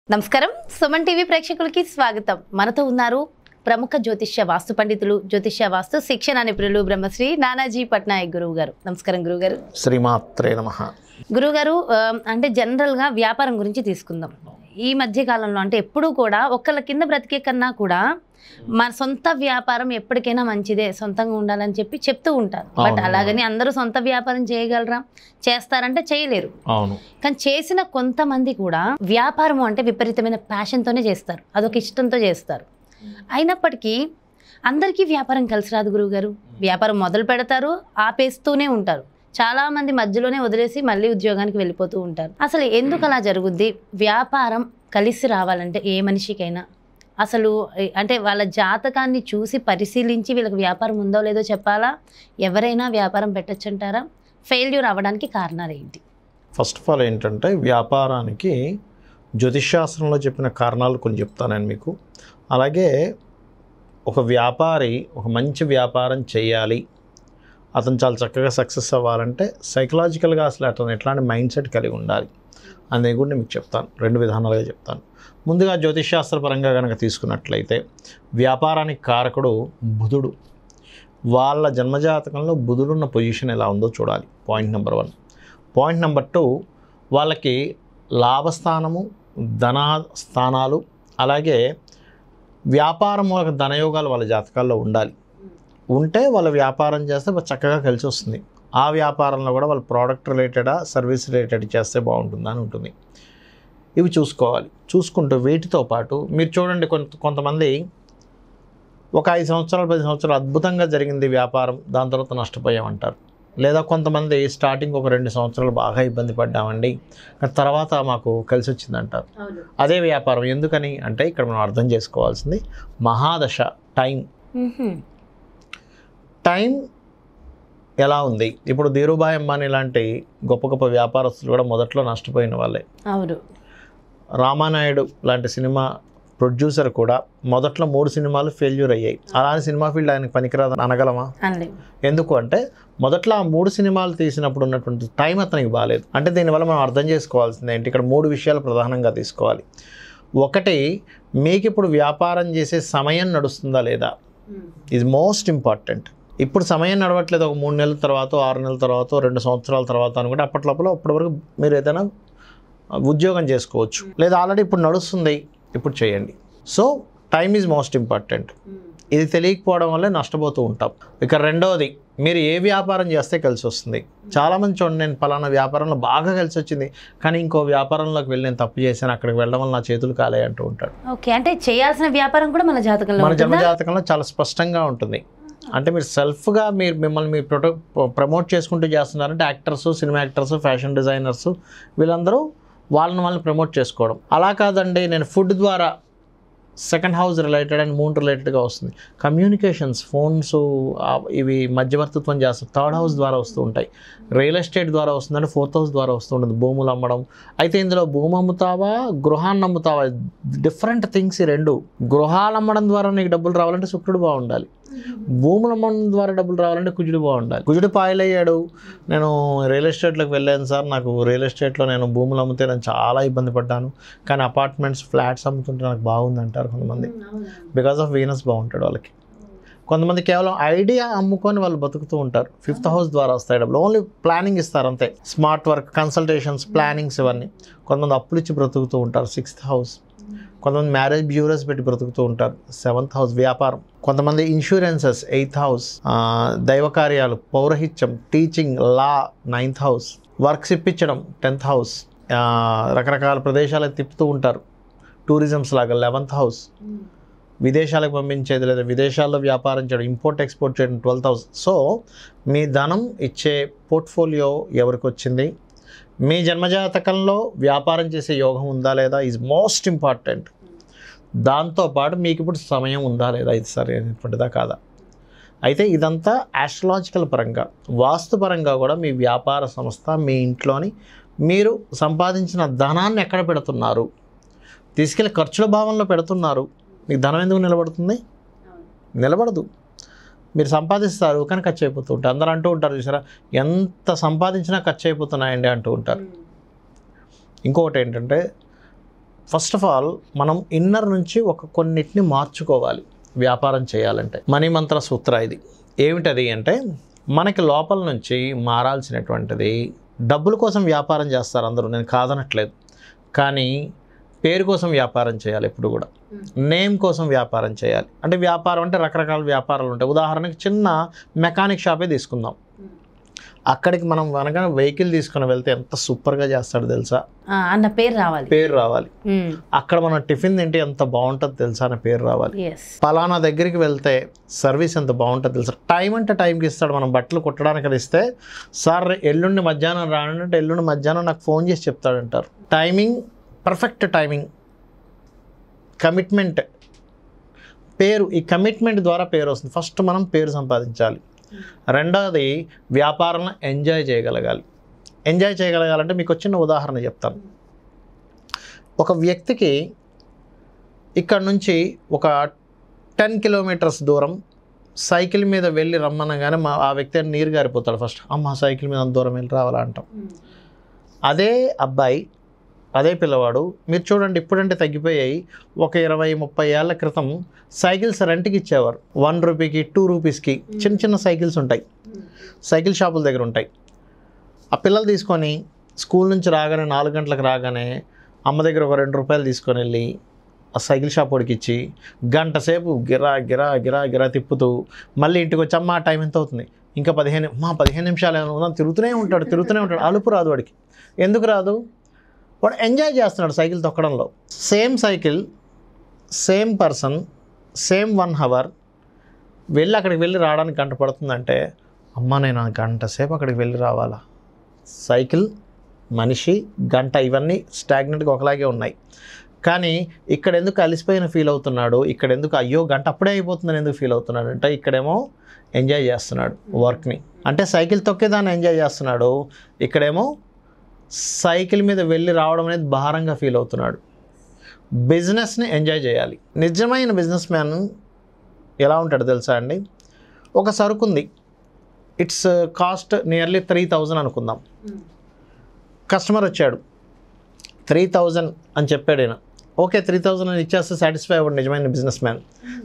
నమస్కారం సుమన్ టీవీ ప్రేక్షకులకి స్వాగతం మనతో ఉన్నారు ప్రముఖ జ్యోతిష్య వాస్తు పండితులు జ్యోతిష్య వాస్తు శిక్షణ నిపుణులు బ్రహ్మశ్రీ నానాజీ పట్నాయక్ గురువు గారు నమస్కారం గురువు గారు శ్రీమాత్రే నమ గురువు గారు ఆ, అంటే జనరల్గా వ్యాపారం గురించి తీసుకుందాం ఈ మధ్య కాలంలో అంటే ఎప్పుడూ కూడా ఒక్కళ్ళ కింద బ్రతికే కన్నా కూడా మన సొంత వ్యాపారం ఎప్పటికైనా మంచిదే సొంతంగా ఉండాలని చెప్పి చెప్తూ ఉంటారు బట్ అవును. అలాగని అందరూ సొంత వ్యాపారం చేయగలరా చేస్తారంటే చేయలేరు అవును కానీ చేసిన కొంతమంది కూడా వ్యాపారం అంటే విపరీతమైన ప్యాషన్తోనే చేస్తారు అదొక ఇష్టంతో చేస్తారు అయినప్పటికీ అందరికీ వ్యాపారం కలిసి రాదు గురువు గారు వ్యాపారం మొదలు పెడతారు ఆపేస్తూనే ఉంటారు చాలా మంది మధ్యలోనే వదిలేసి మళ్ళీ ఉద్యోగానికి వెళ్ళిపోతూ ఉంటారు అసలు ఎందుకు అలా జరుగుద్ది వ్యాపారం కలిసి రావాలంటే ఏ మనిషికైనా అసలు ఏ- అంటే వాళ్ళ జాతకాన్ని చూసి పరిశీలించి వీళ్ళకి వ్యాపారం ఉందో లేదో చెప్పాలా ఎవరైనా వ్యాపారం పెట్టచ్చంటారా ఫెయిల్యూర్ అవ్వడానికి కారణాలు ఏంటి ఫస్ట్ ఆఫ్ ఆల్ ఏంటంటే వ్యాపారానికి జ్యోతిష్శాస్త్రంలో చెప్పిన కారణాలు కొన్ని చెప్తాను నేను మీకు అలాగే ఒక వ్యాపారి ఒక మంచి వ్యాపారం చేయాలి అతను చాలా చక్కగా సక్సెస్ అవ్వాలంటే సైకలాజికల్గా అసలు అతను ఎట్లాంటి మైండ్ సెట్ కలిగి ఉండాలి అనేది కూడా నేను మీకు చెప్తాను రెండు విధానాలుగా చెప్తాను ముందుగా జ్యోతిష్శాస్త్ర పరంగా కనుక తీసుకున్నట్లయితే వ్యాపారానికి కారకుడు బుధుడు వాళ్ళ జన్మజాతకంలో బుధుడున్న పొజిషన్ ఎలా ఉందో చూడాలి point number one point number two వాళ్ళకి లాభస్థానము ధన స్థానాలు అలాగే వ్యాపారం మూలక ధనయోగాలు వాళ్ళ జాతకాల్లో ఉండాలి ఉంటే వాళ్ళ వ్యాపారం చేస్తే బాగా చక్కగా కలిసి వస్తుంది ఆ వ్యాపారంలో కూడా వాళ్ళ ప్రోడక్ట్ రిలేటెడా సర్వీస్ రిలేటెడ్ చేస్తే బాగుంటుందని ఉంటుంది ఇవి చూసుకోవాలి చూసుకుంటూ వీటితో పాటు మీరు చూడండి కొంత కొంతమంది ఒక ఐదు సంవత్సరాలు పది సంవత్సరాలు అద్భుతంగా జరిగింది వ్యాపారం దాని తర్వాత నష్టపోయామంటారు లేదా కొంతమంది స్టార్టింగ్ ఒక రెండు సంవత్సరాలు బాగా ఇబ్బంది పడ్డామండి కానీ తర్వాత మాకు కలిసి వచ్చిందంటారు అదే వ్యాపారం ఎందుకని అంటే ఇక్కడ మనం అర్థం చేసుకోవాల్సింది మహాదశ టైం టైం ఎలా ఉంది ఇప్పుడు ధీరుభాయ్ అంబానీ లాంటి గొప్ప గొప్ప వ్యాపారస్తులు కూడా మొదట్లో నష్టపోయిన వాళ్ళే అవును రామానాయుడు లాంటి సినిమా ప్రొడ్యూసర్ కూడా మొదట్లో మూడు సినిమాలు ఫెయిల్యూర్ అయ్యాయి అలాంటి సినిమా ఫీల్డ్ ఆయనకు పనికిరాదని అనగలమా అనలేము ఎందుకు అంటే మొదట్లో ఆ మూడు సినిమాలు తీసినప్పుడు ఉన్నటువంటి టైం అతనికి బాగాలేదు అంటే దీనివల్ల మనం అర్థం చేసుకోవాల్సింది ఏంటి ఇక్కడ మూడు విషయాలు ప్రధానంగా తీసుకోవాలి ఒకటి మీకు ఇప్పుడు వ్యాపారం చేసే సమయం నడుస్తుందా లేదా ఇది మోస్ట్ ఇంపార్టెంట్ ఇప్పుడు సమయం నడవట్లేదు ఒక మూడు నెలల తర్వాత ఆరు నెలల తర్వాత రెండు సంవత్సరాల తర్వాత అనుకుంటే అప్పట్లోపల అప్పటి వరకు మీరు ఏదైనా ఉద్యోగం చేసుకోవచ్చు లేదా ఆల్రెడీ ఇప్పుడు నడుస్తుంది ఇప్పుడు చేయండి so time is most important ఇది తెలియకపోవడం వల్లే నష్టపోతూ ఉంటాం ఇక రెండవది మీరు ఏ వ్యాపారం చేస్తే కలిసి వస్తుంది చాలామంది చూడండి నేను పలానా వ్యాపారంలో బాగా కలిసి వచ్చింది కానీ ఇంకో వ్యాపారంలోకి వెళ్ళి నేను తప్పు చేశాను అక్కడికి వెళ్ళడం వల్ల నా చేతులు కాలే అంటూ ఉంటాడు ఓకే అంటే చేయాల్సిన వ్యాపారం కూడా మన జాతకంలో మన ఉంటుందా? జన్మజాతకంలో చాలా స్పష్టంగా ఉంటుంది అంటే మీరు సెల్ఫ్గా మీరు మిమ్మల్ని మీరు ప్రొటో ప్రమోట్ చేసుకుంటూ చేస్తున్నారంటే యాక్టర్స్ సినిమా యాక్టర్స్ ఫ్యాషన్ డిజైనర్స్ వీళ్ళందరూ వాళ్ళని వాళ్ళని ప్రమోట్ చేసుకోవడం అలా కాదండి నేను ఫుడ్ ద్వారా second house related and moon రిలేటెడ్గా వస్తుంది కమ్యూనికేషన్స్ ఫోన్స్ ఇవి మధ్యవర్తిత్వం చేస్తారు థర్డ్ హౌస్ ద్వారా వస్తూ ఉంటాయి రియల్ ఎస్టేట్ ద్వారా వస్తుందంటే ఫోర్త్ హౌస్ ద్వారా వస్తూ ఉంటుంది భూములు అమ్మడం అయితే ఇందులో భూమి అమ్ముతావా గృహాన్ని అమ్ముతావా డిఫరెంట్ థింగ్స్ ఈ రెండు గృహాలు అమ్మడం ద్వారా నీకు డబ్బులు రావాలంటే శుక్రుడు బాగుండాలి భూములు అమ్మడం ద్వారా డబ్బులు రావాలంటే కుజుడు బాగుండాలి కుజుడు పాయలయ్యాడు నేను రియల్ ఎస్టేట్లోకి వెళ్ళాను సార్ నాకు రియల్ ఎస్టేట్లో నేను భూములు అమ్మితే నేను చాలా ఇబ్బంది పడ్డాను కానీ అపార్ట్మెంట్స్ ఫ్లాట్స్ అమ్ముతుంటే నాకు బాగుంది అంటారు కొంతమంది బికాస్ ఆఫ్ వీనస్ బాగుంటాడు వాళ్ళకి కొంతమంది కేవలం ఐడియా అమ్ముకొని వాళ్ళు బతుకుతూ ఉంటారు ఫిఫ్త్ హౌస్ ద్వారా వస్తాయి డబ్బులు ఓన్లీ ప్లానింగ్ ఇస్తారు అంతే స్మార్ట్ వర్క్ కన్సల్టేషన్స్ ప్లానింగ్స్ ఇవన్నీ కొంతమంది అప్పులు ఇచ్చి బ్రతుకుతూ ఉంటారు సిక్స్త్ హౌస్ కొంతమంది మ్యారేజ్ బ్యూరోస్ పెట్టి బ్రతుకుతూ ఉంటారు సెవెంత్ హౌస్ వ్యాపారం కొంతమంది ఇన్సూరెన్సెస్ ఎయిత్ హౌస్ దైవ కార్యాలు పౌరహిత్యం teaching law ninth house works ఇప్పించడం టెన్త్ హౌస్ రకరకాల ప్రదేశాలకు తిప్పుతూ ఉంటారు టూరిజమ్స్ లాగా లెవెంత్ హౌస్ విదేశాలకు పంపించేది లేదా విదేశాల్లో వ్యాపారం చేయడం ఇంపోర్ట్ ఎక్స్పోర్ట్ చేయడం ట్వెల్త్ హౌస్ సో మీ ధనం ఇచ్చే పోర్ట్ఫోలియో ఎవరికి వచ్చింది మీ జన్మజాతకంలో వ్యాపారం చేసే యోగం ఉందా లేదా ఈజ్ మోస్ట్ ఇంపార్టెంట్ దాంతోపాటు మీకు ఇప్పుడు సమయం ఉందా లేదా ఇది సరైనటువంటిదా కాదా అయితే ఇదంతా ఆస్ట్రలాజికల్ పరంగా వాస్తు పరంగా కూడా మీ వ్యాపార సంస్థ మీ ఇంట్లోని మీరు సంపాదించిన ధనాన్ని ఎక్కడ పెడుతున్నారు తీసుకెళ్ళి ఖర్చుల భావంలో పెడుతున్నారు మీకు ధనం ఎందుకు నిలబడుతుంది నిలబడదు మీరు సంపాదిస్తారు కానీ ఖర్చు అయిపోతూ ఉంటారు అందరూ అంటూ ఉంటారు చూసారా ఎంత సంపాదించినా ఖర్చు అయిపోతున్నాయండి అంటూ ఉంటారు ఇంకొకటి ఏంటంటే ఫస్ట్ ఆఫ్ ఆల్ మనం ఇన్నర్ నుంచి ఒక కొన్నిటిని మార్చుకోవాలి వ్యాపారం చేయాలంటే మనీ మంత్ర సూత్ర ఇది ఏమిటది అంటే మనకి లోపల నుంచి మారాల్సినటువంటిది డబ్బుల కోసం వ్యాపారం చేస్తారు అందరూ నేను కాదనట్లేదు కానీ పేరు కోసం వ్యాపారం చేయాలి ఎప్పుడు కూడా నేమ్ కోసం వ్యాపారం చేయాలి అంటే వ్యాపారం అంటే రకరకాల వ్యాపారాలు ఉంటాయి ఉదాహరణకి చిన్న మెకానిక్ షాపే తీసుకుందాం అక్కడికి మనం కనుక వెహికల్ తీసుకుని వెళ్తే ఎంత సూపర్గా చేస్తాడో తెలుసా ఆ, అన్న పేరు రావాలి పేరు రావాలి అక్కడ మనం టిఫిన్ తింటే ఎంత బాగుంటుందో తెలుసా అనే పేరు రావాలి ఎస్ పలానా దగ్గరికి వెళ్తే సర్వీస్ ఎంత బాగుంటుందో తెలుసా టైం అంటే టైంకి ఇస్తాడు మనం బట్టలు కుట్టడానికి అది ఇస్తే సార్ ఎల్లుండి మధ్యాహ్నం రానంటే అంటే ఎల్లుండి మధ్యాహ్నం నాకు ఫోన్ చేసి చెప్తాడంటారు టైమింగ్ పర్ఫెక్ట్ టైమింగ్ కమిట్మెంట్ పేరు ఈ కమిట్మెంట్ ద్వారా పేరు వస్తుంది ఫస్ట్ మనం పేరు సంపాదించాలి రెండవది వ్యాపారంలో ఎంజాయ్ చేయగలగాలి ఎంజాయ్ చేయగలగాలంటే మీకు ఒక చిన్న ఉదాహరణ చెప్తాను ఒక వ్యక్తికి ఇక్కడ నుంచి ఒక టెన్ కిలోమీటర్స్ దూరం సైకిల్ మీద వెళ్ళి రమ్మనగానే మా ఆ వ్యక్తి నీరు గారిపోతాడు ఫస్ట్ అమ్మ సైకిల్ మీద అంత దూరం వెళ్ళి రావాలా అంటాం అదే అబ్బాయి అదే పిల్లవాడు మీరు చూడండి ఇప్పుడంటే తగ్గిపోయాయి ఒక ఇరవై ముప్పై ఏళ్ల క్రితం సైకిల్స్ రెంట్కి ఇచ్చేవారు వన్ రూపీకి టూ రూపీస్కి చిన్న చిన్న సైకిల్స్ ఉంటాయి సైకిల్ షాపుల దగ్గర ఉంటాయి ఆ పిల్లలు తీసుకొని స్కూల్ నుంచి రాగానే నాలుగు గంటలకు రాగానే అమ్మ దగ్గర ఒక రెండు రూపాయలు తీసుకొని వెళ్ళి ఆ సైకిల్ షాప్ వాడికి ఇచ్చి గంట సేపు గిరా గిరా గిరా గిరా తిప్పుతూ మళ్ళీ ఇంటికి వచ్చి అమ్మ టైం ఎంత అవుతుంది ఇంకా పదిహేను మా పదిహేను నిమిషాలు ఏమైనా ఉందా తిరుగుతూనే ఉంటాడు తిరుగుతూనే ఉంటాడు అలుపు రాదు వాడికి ఎందుకు రాదు వాడు ఎంజాయ్ చేస్తున్నాడు సైకిల్ తొక్కడంలో same cycle same person same one hour వెళ్ళి అక్కడికి వెళ్ళి రావడానికి గంట పడుతుందంటే అమ్మ నేను ఆ గంట సేపు అక్కడికి వెళ్ళి రావాలా సైకిల్ మనిషి గంట ఇవన్నీ స్టాగ్నెంట్గా ఒకలాగే ఉన్నాయి కానీ ఇక్కడ ఎందుకు అలిసిపోయిన ఫీల్ అవుతున్నాడు ఇక్కడ ఎందుకు అయ్యో గంట అప్పుడే అయిపోతుందని ఎందుకు ఫీల్ అవుతున్నాడు అంటే ఇక్కడేమో ఎంజాయ్ చేస్తున్నాడు వర్క్ని అంటే సైకిల్ తొక్కేదాన్ని ఎంజాయ్ చేస్తున్నాడు ఇక్కడేమో సైకిల్ మీద వెళ్ళి రావడం అనేది భారంగా ఫీల్ అవుతున్నాడు బిజినెస్ని ఎంజాయ్ చేయాలి నిజమైన బిజినెస్ మ్యాన్ ఎలా ఉంటాడు తెలుసా అండి ఒక సరుకు ఉంది it's cost nearly three thousand అనుకుందాం కస్టమర్ వచ్చాడు త్రీ థౌజండ్ అని చెప్పాడు ఈయన ఓకే త్రీ థౌజండ్ అని ఇచ్చేస్తే సాటిస్ఫై అవ్వడు నిజమైన బిజినెస్ మ్యాన్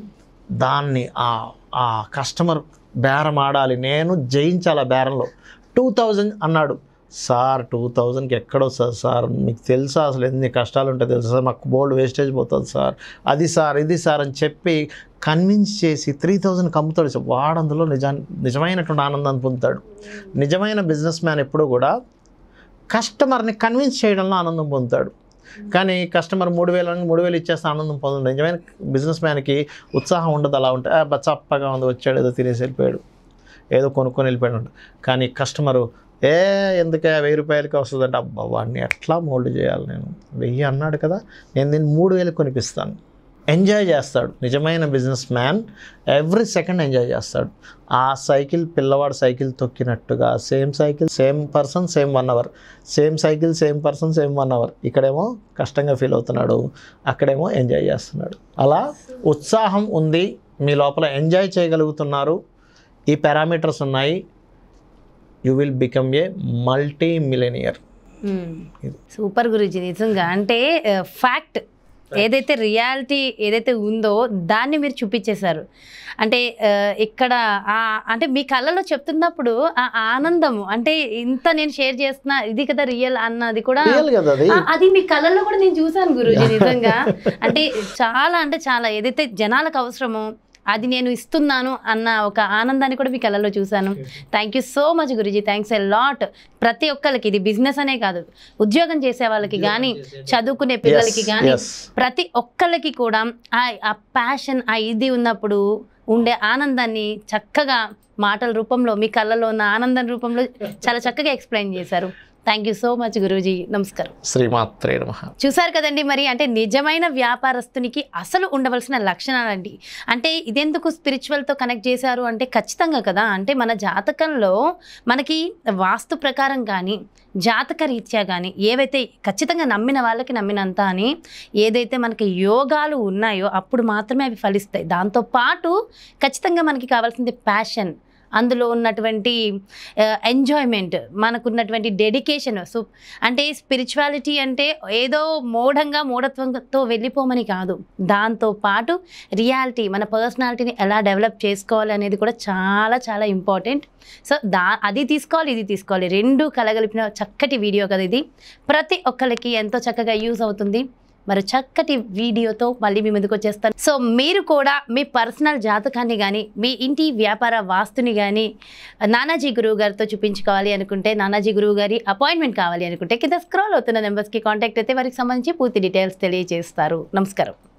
దాన్ని ఆ ఆ కస్టమర్ బేరం ఆడాలి నేను జయించాలి ఆ బేరంలో టూ థౌజండ్ అన్నాడు సార్ టూ థౌజండ్కి ఎక్కడ వస్తుంది సార్ మీకు తెలుసా అసలు ఎన్ని కష్టాలు ఉంటాయి తెలుసా సార్ మాకు బోల్డ్ వేస్టేజ్ పోతుంది సార్ అది సార్ ఇది సార్ అని చెప్పి కన్విన్స్ చేసి త్రీ థౌజండ్కి అమ్ముతాడు సార్ వాడు అందులో నిజా నిజమైనటువంటి ఆనందాన్ని పొందుతాడు నిజమైన బిజినెస్ మ్యాన్ ఎప్పుడు కూడా కస్టమర్ని కన్విన్స్ చేయడంలో ఆనందం పొందుతాడు కానీ కస్టమర్ మూడు వేలు అని మూడు వేలు ఇచ్చేస్తే ఆనందం పొందడు నిజమైన బిజినెస్ మ్యాన్కి ఉత్సాహం ఉండదు అలా ఉంటే "ఆ, బా చప్పగా ఉంది వచ్చాడు ఏదో తినేసి వెళ్ళిపోయాడు ఏదో కొనుక్కొని వెళ్ళిపోయాడు అంట. కానీ కస్టమరు ఏ ఎందుకే వెయ్యి రూపాయలకి వస్తుందంటే అబ్బా వాడిని ఎట్లా మోల్డ్ చేయాలి నేను వెయ్యి అన్నాడు కదా నేను దీన్ని మూడు వేలు కొనిపిస్తాను ఎంజాయ్ చేస్తాడు నిజమైన businessman every second enjoy చేస్తాడు ఆ సైకిల్ పిల్లవాడు సైకిల్ తొక్కినట్టుగా same cycle same person same one hour same cycle same person same one hour ఇక్కడేమో కష్టంగా ఫీల్ అవుతున్నాడు అక్కడేమో ఎంజాయ్ చేస్తున్నాడు అలా ఉత్సాహం ఉంది మీ లోపల ఎంజాయ్ చేయగలుగుతున్నారు ఈ పారామీటర్స్ ఉన్నాయి you will become a multi millionaire super Guruji నిజంగా అంటే ఫ్యాక్ట్ ఏదైతే రియాలిటీ ఏదైతే ఉందో దాన్ని మీరు చూపించేశారు అంటే ఆ, ఇక్కడ ఆ అంటే మీ కళ్ళలో చెప్తున్నప్పుడు ఆ ఆనందము అంటే ఇంత నేను షేర్ చేస్తున్నా ఇది కదా రియల్ అన్నది కూడా రియల్ కదా అది ఆ, అది మీ కళ్ళల్లో కూడా నేను చూసాను గురూజీ నిజంగా అంటే చాలా అంటే చాలా ఏదైతే జనాలకు అవసరమో అది నేను ఇస్తున్నాను అన్న ఒక ఆనందాన్ని కూడా మీ కళ్ళలో చూశాను thank you so much Guruji thanks a lot ప్రతి ఒక్కరికి ఇది బిజినెస్ అనే కాదు ఉద్యోగం చేసే వాళ్ళకి కానీ చదువుకునే పిల్లలకి కానీ yes. ప్రతి ఒక్కళ్ళకి కూడా ఆ ఆ ప్యాషన్ ఆ ఇది ఉన్నప్పుడు ఉండే ఆనందాన్ని చక్కగా మాటల రూపంలో మీ కళ్ళలో ఉన్న ఆనందం రూపంలో చాలా చక్కగా ఎక్స్ప్లెయిన్ చేశారు thank you so much Guruji నమస్కారం శ్రీమాత్రే నమ చూసారు కదండి మరి అంటే నిజమైన వ్యాపారస్తునికి అసలు ఉండవలసిన లక్షణాలండి అంటే ఇదెందుకు స్పిరిచువల్తో కనెక్ట్ చేశారు అంటే ఖచ్చితంగా కదా అంటే మన జాతకంలో మనకి వాస్తు ప్రకారం కానీ జాతక రీత్యా కానీ ఏవైతే ఖచ్చితంగా నమ్మిన వాళ్ళకి నమ్మినంత అని ఏదైతే మనకి యోగాలు ఉన్నాయో అప్పుడు మాత్రమే అవి ఫలిస్తాయి దాంతోపాటు ఖచ్చితంగా మనకి కావాల్సింది ప్యాషన్ అందులో ఉన్నటువంటి ఎంజాయ్మెంట్ మనకున్నటువంటి డెడికేషన్ సో అంటే స్పిరిచువాలిటీ అంటే ఏదో మూఢంగా మూఢత్వంతో వెళ్ళిపోమని కాదు దాంతో పాటు రియాలిటీ మన పర్సనాలిటీని ఎలా డెవలప్ చేసుకోవాలి అనేది కూడా చాలా చాలా ఇంపార్టెంట్ సో దా అది తీసుకోవాలి ఇది తీసుకోవాలి రెండు కలగలిపిన చక్కటి వీడియో కదా ఇది ప్రతి ఒక్కరికి ఎంతో చక్కగా యూజ్ అవుతుంది మరి చక్కటి వీడియోతో మళ్ళీ మీ ముందుకు వచ్చేస్తాను సో మీరు కూడా మీ పర్సనల్ జాతకాన్ని కానీ మీ ఇంటి వ్యాపార వాస్తుని కానీ నానాజీ గురువు గారితో చూపించుకోవాలి అనుకుంటే నానాజీ గురువు గారి అపాయింట్మెంట్ కావాలి అనుకుంటే కింద స్క్రోల్ అవుతున్న నెంబర్స్కి కాంటాక్ట్ అయితే వారికి సంబంధించి పూర్తి డీటెయిల్స్ తెలియజేస్తారు నమస్కారం